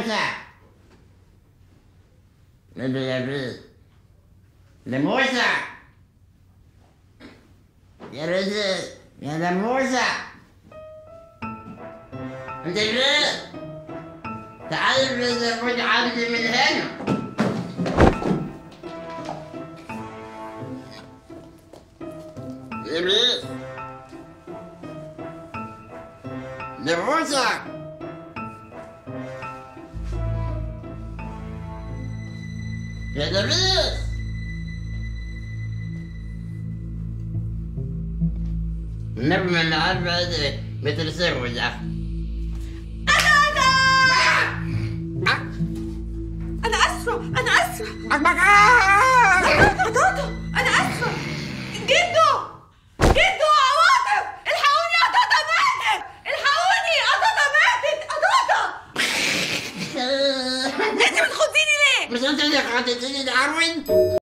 لموسى لموسى لموسى يا رزق يا لموسى انت فين؟ تعال رزق خد عبدي من هنا يمين لموسى يا دبيس النبي من عارف هذا مثل سوي ده انا اسفه انا اسفه قطاطه انا اسفه جدو جدو عواطف الحقوني قطاطه ماتت الحقوني قطاطه ماتت قطاطه انت بتخضيني ليه مش انت اللي قعدت تجي تعرون